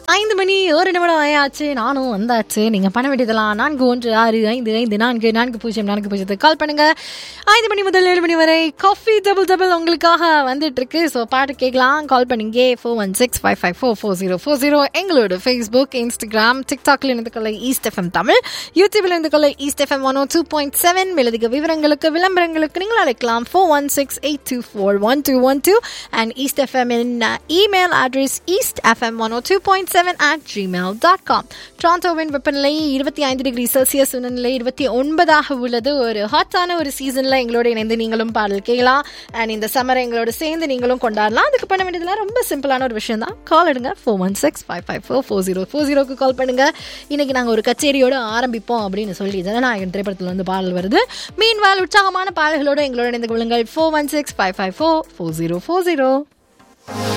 ஐந்து மணி ஒரு நிமிடம் ஆயாச்சு நானும் வந்தாச்சு நீங்க பண்ண வேண்டியதெல்லாம் நான்கு ஒன்று ஆறு ஐந்து ஐந்து நான்கு நான்கு பூஜ்ஜியம் நான்கு பூஜ்ஜியத்துக்கு கால் பண்ணுங்க ஐந்து மணி முதல் ஏழு மணி வரை காஃபி டபுள் டபுள் உங்களுக்காக வந்துட்டு இருக்கு ஸோ பாட்டு கேட்கலாம் கால் பண்ணுங்க four one six five five four four zero four zero எங்களோட ஃபேஸ்புக் இன்ஸ்டாகிராம் டிக்டாக்ல இருந்து கொள்ள ஈஸ்ட் எஃப்எம் தமிழ் யூடியூப்ல இருந்து கொள்ள East FM one two point seven மேலதிக விவரங்களுக்கு விளம்பரங்களுக்கு நீங்கள் அழைக்கலாம் four one six eight two four one two one two and East FM in email address East FM one two point seven at Gmail dot com டொராண்டோவின் வெப்பநிலை இருபத்தி ஐந்து degree Celsius உணர்நிலை இருபத்தி ஒன்பதாக உள்ளது ஒரு ஹாட்டான ஒரு சீசனில் எங்களோட இணைந்து நீங்களும் பாடல் கேட்கலாம் அண்ட் இந்த சம்மரை எங்களோட சேர்ந்து நீங்களும் கொண்டாடலாம் அதுக்கு பண்ண வேண்டியதுலாம் ரொம்ப சிம்பிளான ஒரு விஷயம் தான் கால் எடுங்க four one six five five four four zero four ஜீரோக்கு கால் பண்ணுங்க இன்னைக்கு நாங்கள் ஒரு கச்சேரியோட ஆரம்பிப்போம் அப்படின்னு சொல்லி ஜனநாயகன் திரைப்படத்தில் வந்து பாடல் வருது மீன்வால் உற்சாகமான பாடல்களோடு எங்களோட இணைந்து கொள்ளுங்கள் four one six five five four four zero four zero